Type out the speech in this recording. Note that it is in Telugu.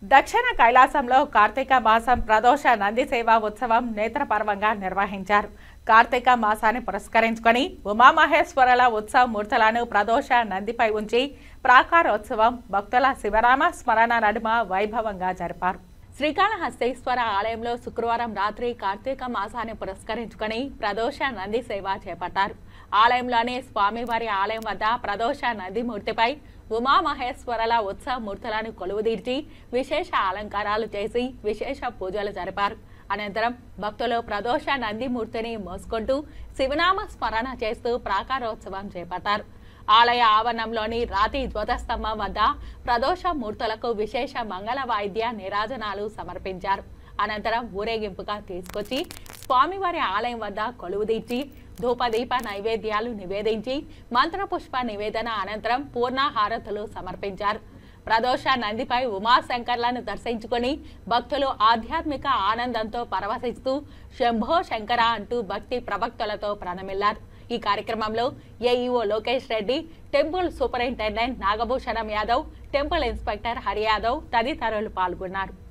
దక్షిణ కైలాసంలో కార్తీక మాసం ప్రదోష నంది సేవా ఉత్సవం నేత్రపర్వంగా నిర్వహించారు కార్తీక మాసాన్ని పురస్కరించుకొని ఉమామహేశ్వరుల ఉత్సవ మూర్తులను ప్రదోష నందిపై ఉంచి ప్రాకారోత్సవం భక్తుల శివరామ స్మరణ నడుమ వైభవంగా జరిపారు శ్రీకాళహస్తీశ్వర ఆలయంలో శుక్రవారం రాత్రి కార్తీక మాసాన్ని పురస్కరించుకొని ప్రదోష నంది సేవ చేపట్టారు ఆలయంలోని స్వామివారి ఆలయం వద్ద ప్రదోష నంది మూర్తిపై ఉమామహేశ్వరుల ఉత్సవ మూర్తులను కొలువుదీర్చి విశేష అలంకారాలు చేసి విశేష పూజలు జరిపారు అనంతరం భక్తులు ప్రదోష నంది మూర్తిని మోసుకుంటూ శివనామ స్మరణ చేస్తూ ప్రాకారోత్సవం చేపట్టారు ఆలయ ఆవరణంలోని రాతి ధ్వజస్తంభం వద్ద ప్రదోష మూర్తులకు విశేష మంగళ వాయిద్య నిరాజనాలు సమర్పించారు అనంతరం ఊరేగింపుగా తీసుకొచ్చి స్వామివారి ఆలయం వద్ద కొలువుదీర్చి ధూపదీప నైవేద్యాలు నివేదించి మంత్రపుష్ప నివేదన అనంతరం పూర్ణాహారతులు సమర్పించారు ప్రదోష నందిపై ఉమాశంకర్లను దర్శించుకొని భక్తులు ఆధ్యాత్మిక ఆనందంతో పరవశిస్తూ శంభో శంకర అంటూ భక్తి ప్రవక్తులతో ప్రణమిల్లారు ఈ కార్యక్రమంలో AEO Lokesh Reddy temple superintendent Nagabhushanam Yadav temple inspector Hari Yadav తదితరులు పాల్గొన్నారు